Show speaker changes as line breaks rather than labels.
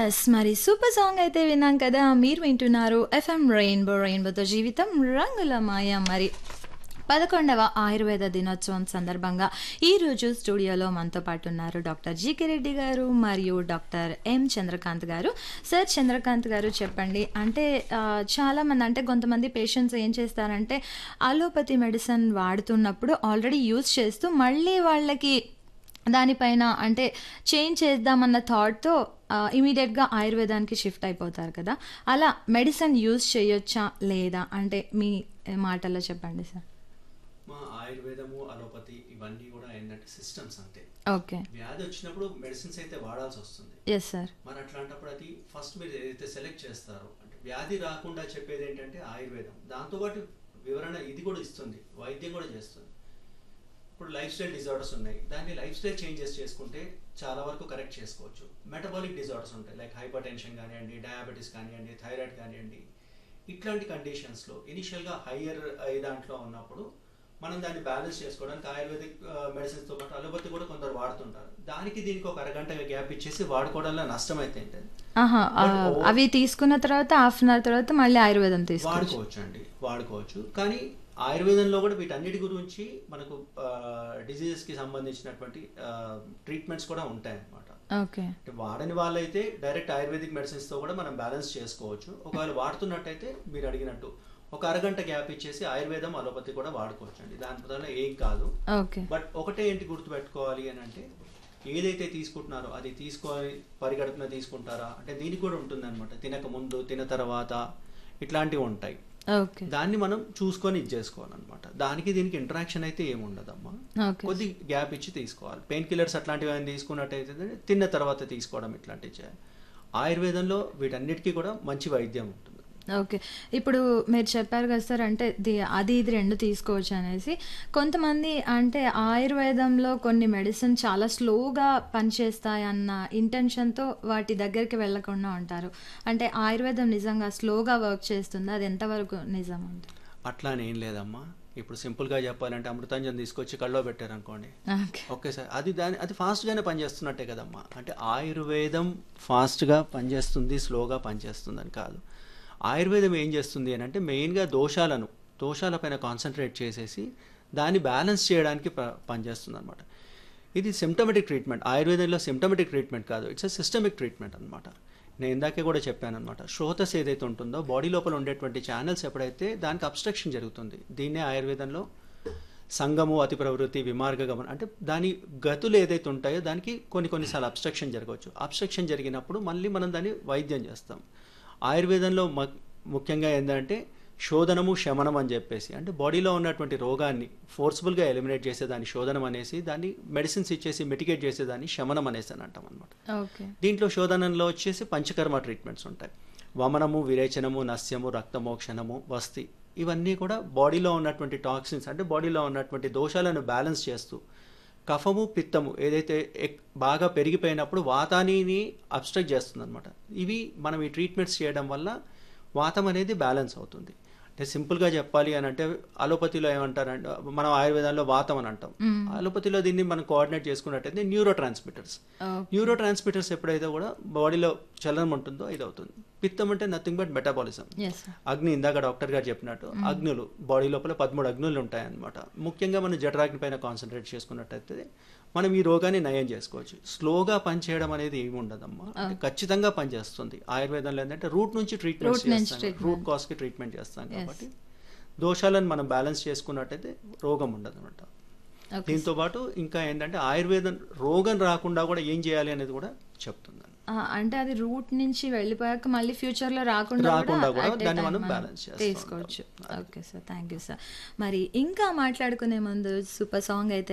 Yes. మరి super song అయితే విన్నాం కదా! మీరు వింటున్నారు ఎఫ్ఎం రెయిన్బో రెయిన్బోతో జీవితం రంగుల మాయ మరి 11వ ఆయుర్వేద దినోత్సవం సందర్భంగా ఈరోజు స్టూడియోలో మనతో పాటు ఉన్నారు డాక్టర్ జీకే రెడ్డి గారు మరియు డాక్టర్ ఎం చంద్రకాంత్ గారు. సార్ చంద్రకాంత్ గారు చెప్పండి అంటే ఆహ్, చాలామంది అంటే కొంతమంది పేషెంట్స్ ఏం చేస్తారంటే అలోపతి మెడిసిన్ వాడుతున్నప్పుడు ఆల్రెడీ యూజ్ చేస్తూ మళ్ళీ వాళ్ళకి దానిపైన అంటే చేంజ్ చేద్దామన్న థాట్‌తో ఆహ్, ఇమ్మీడియేట్‌గా ఆయుర్వేదానికి షిఫ్ట్ అయిపోతారు కదా! అలా మెడిసిన్ యూజ్ చేయొచ్చా? లేదా? అంటే మీ మాటల్లో చెప్పండి సార్.
మా ఆయుర్వేదము, అలోపతి ఇవన్నీ కూడా ఏంటంటే సిస్టమ్స్ అంతే.
ఓకే.
వ్యాధి వచ్చినప్పుడు మెడిసిన్స్ అయితే వాడాల్సి వస్తుంది.
Yes sir.
మరి అట్లాంటప్పుడు అది ఫస్ట్ మీరు ఏదైతే సెలెక్ట్ చేస్తారో అంటే వ్యాధి రాకుండా చెప్పేది ఏంటంటే ఆయుర్వేదం. దాంతోపాటు వివరణ ఇది కూడా ఇస్తుంది. వైద్యం కూడా చేస్తుంది. ఇప్పుడు లైఫ్ స్టైల్ డిజార్డర్స్ ఉన్నాయి. దాన్ని లైఫ్ స్టైల్ చేంజెస్ చేసుకుంటే చాలా వరకు కరెక్ట్ చేసుకోవచ్చు. మెటబాలిక్ డిజార్డర్స్ ఉంటాయి. లైక్ హైపర్ టెన్షన్ కానివ్వండి, డయాబెటీస్ కానివ్వండి, థైరాయిడ్ కానివ్వండి. ఇట్లాంటి కండిషన్స్‌లో ఇనిషియల్‌గా హయ్యర్ అయ్యే దాంట్లో ఉన్నప్పుడు మనం దాన్ని బ్యాలెన్స్ చేసుకోవడానికి ఆయుర్వేదిక్ ఆహ్, మెడిసిన్స్‌తో పాటు అలోపతి కూడా కొందరు వాడుతుంటారు. దానికి దీనికి ఒక అరగంట గ్యాప్ ఇచ్చేసి వాడుకోవడంలో నష్టం అయితే ఏంటది?
ఆహా!
బట్
ఆహ్,
ఓ
అవి తీసుకున్న తర్వాత హాఫ్ అన్ అవర్ తర్వాత మళ్ళీ ఆయుర్వేదం తీసుకోవచ్చు.
వాడుకోవచ్చండి. వాడుకోవచ్చు. కానీ ఆయుర్వేదంలో కూడా వీటన్నిటి గురించి మనకు ఆహ్, డిసీజెస్‌కి సంబంధించినటువంటి ఆహ్, ట్రీట్మెంట్స్ కూడా ఉంటాయన్నమాట.
ఓకే.
అంటే వాడని వాళ్ళైతే డైరెక్ట్ ఆయుర్వేదిక్ మెడిసిన్స్‌తో కూడా మనం బ్యాలెన్స్ చేసుకోవచ్చు. ఒకవేళ వాడుతున్నట్టయితే మీరు అడిగినట్టు ఒక అరగంట గ్యాప్ ఇచ్చేసి ఆయుర్వేదం, అలోపతి కూడా వాడుకోవచ్చండి. దాని వల్ల ఏం కాదు.
ఓకే.
బట్ ఒకటే ఏంటి గుర్తుపెట్టుకోవాలి అని అంటే ఏదైతే తీసుకుంటున్నారో అది తీసుకొని పరిగడుపున తీసుకుంటారా? అంటే దీనికి కూడా ఉంటుందన్నమాట. తినక ముందు, తిన్న తర్వాత ఇట్లాంటివి ఉంటాయి.
ఓకే.
దాన్ని మనం చూసుకొని ఇది చేసుకోవాలన్నమాట. దానికి దీనికి ఇంటరాక్షన్ అయితే ఏమి ఉండదమ్మా.
ఓకే.
కొద్ది గ్యాప్ ఇచ్చి తీసుకోవాలి. పెయిన్ కిల్లర్స్ అట్లాంటివి ఏమైనా తీసుకున్నట్టయితే తిన్న తర్వాత తీసుకోవడం ఇట్లాంటివి చేయాలి. ఆయుర్వేదంలో వీటన్నిటికీ కూడా మంచి వైద్యం ఉంటుంది.
ఓకే. ఇప్పుడు మీరు చెప్పారు కదా సార్ అంటే ది అది ఇది 2 తీసుకోవచ్చు అనేసి. కొంతమంది అంటే ఆయుర్వేదంలో కొన్ని మెడిసిన్ చాలా స్లోగా పనిచేస్తాయన్న ఇంటెన్షన్‌తో వాటి దగ్గరికి వెళ్ళకుండా ఉంటారు. అంటే ఆయుర్వేదం నిజంగా స్లోగా వర్క్ చేస్తుందా? అది ఎంతవరకు నిజం అంటే?
అట్లా అని ఏం లేదమ్మా. ఇప్పుడు సింపుల్‌గా చెప్పాలంటే అమృతాంజన్ తీసుకొచ్చి కళ్ళలో పెట్టారనుకోండి.
ఓకే.
ఒకేసారి అది దాని అది ఫాస్ట్‌గానే పనిచేస్తున్నట్టే కదమ్మా. అంటే ఆయుర్వేదం ఫాస్ట్‌గా పనిచేస్తుంది, స్లోగా పనిచేస్తుందని కాదు. ఆయుర్వేదం ఏం చేస్తుంది అని అంటే మెయిన్‌గా దోషాలను దోషాలపైన కాన్సంట్రేట్ చేసేసి దాన్ని బ్యాలెన్స్ చేయడానికి ప పనిచేస్తుందన్నమాట. ఇది సిమ్టమాటిక్ ట్రీట్మెంట్. ఆయుర్వేదంలో సిమ్టమాటిక్ ట్రీట్మెంట్ కాదు. ఇట్స్ ఎ సిస్టమిక్ ట్రీట్మెంట్ అన్నమాట. నేను ఇందాకే కూడా చెప్పానన్నమాట. శ్రోతస్ ఏదైతే ఉంటుందో బాడీ లోపల ఉండేటువంటి ఛానెల్స్ ఎప్పుడైతే దానికి అబ్స్ట్రక్షన్ జరుగుతుంది. దీన్నే ఆయుర్వేదంలో సంగము, అతి ప్రవృత్తి, విమార్గ గమనం అంటే దాని గతులు ఏదైతే ఉంటాయో దానికి కొన్ని కొన్ని సార్లు అబ్స్ట్రక్షన్ జరగవచ్చు. అబ్స్ట్రక్షన్ జరిగినప్పుడు మళ్ళీ మనం దాన్ని వైద్యం చేస్తాం. ఆయుర్వేదంలో మ ముఖ్యంగా ఏందంటే శోధనము, శమనం అని చెప్పేసి అంటే బాడీలో ఉన్నటువంటి రోగాన్ని ఫోర్స్‌బుల్‌గా ఎలిమినేట్ చేసేదాన్ని శోధనం అనేసి దాన్ని మెడిసిన్స్ ఇచ్చేసి మిటిగేట్ చేసేదాన్ని శమనం అనేసి అని అంటాం అన్నమాట.
ఓకే.
దీంట్లో శోధనంలో వచ్చేసి పంచకర్మ ట్రీట్మెంట్స్ ఉంటాయి. వమనము, విరేచనము, నస్యము, రక్తమోక్షణము, వస్తి ఇవన్నీ కూడా బాడీలో ఉన్నటువంటి టాక్సిన్స్ అంటే బాడీలో ఉన్నటువంటి దోషాలను బ్యాలెన్స్ చేస్తూ కఫము, పిత్తము ఏదైతే ఎక్ బాగా పెరిగిపోయినప్పుడు వాతానిని అబ్స్ట్రక్ట్ చేస్తుందన్నమాట. ఇవి మనం ఈ ట్రీట్మెంట్స్ చేయడం వల్ల వాతం అనేది బ్యాలెన్స్ అవుతుంది. అంటే సింపుల్‌గా చెప్పాలి అని అంటే అలోపతిలో ఏమంటారంటే మనం ఆయుర్వేదంలో వాతం అని అంటాం.
హ్మ్.
అలోపతిలో దీన్ని మనం కోఆర్డినేట్ చేసుకున్నట్టయితే neurotransmitters.
Okay.
Neurotransmitters ఎప్పుడైతే కూడా బాడీలో చలనం ఉంటుందో ఇది అవుతుంది. పిత్తం అంటే nothing but metabolism.
Yes sir.
అగ్ని ఇందాక డాక్టర్ గారు చెప్పినట్టు
హ్మ్.
అగ్నులు బాడీ లోపల 13 అగ్నులు ఉంటాయన్నమాట. ముఖ్యంగా మనం జఠరాగ్ని పైన కాన్సంట్రేట్ చేసుకున్నట్టయితే మనం ఈ రోగాన్ని నయం చేసుకోవచ్చు. స్లోగా పనిచేయడం అనేది ఏమి ఉండదమ్మా. అంటే
ఓకే.
ఖచ్చితంగా పనిచేస్తుంది. ఆయుర్వేదంలో ఏంటంటే రూట్ నుంచి ట్రీట్మెంట్స్
రూట్ నుంచి
చేస్తాం. Root
treatment.
కాజ్‌కి ట్రీట్మెంట్ చేస్తాం
యెస్.
కాబట్టి దోషాలను మనం బ్యాలెన్స్ చేసుకున్నట్టయితే రోగం ఉండదన్నమాట.
ఓకే
దీంతో
సార్.
పాటు ఇంకా ఏంటంటే ఆయుర్వేదం రోగం రాకుండా కూడా ఏం చేయాలి అనేది కూడా చెప్తుందండి.
ఆ! అంటే అది రూట్ నుంచి వెళ్ళిపోయాక మళ్ళీ ఫ్యూచర్‌లో రాకుండా కూడా
రాకుండా కూడా
అట్ ఏ
దాన్ని
టైమ్
మనం
మనం
బ్యాలెన్స్ చేస్తూ ఉంటాం.
తీసుకోవచ్చు.
అది.
Okay sir. Thank you sir. మరి ఇంకా మాట్లాడుకునే ముందు సూపర్ సాంగ్ అయితే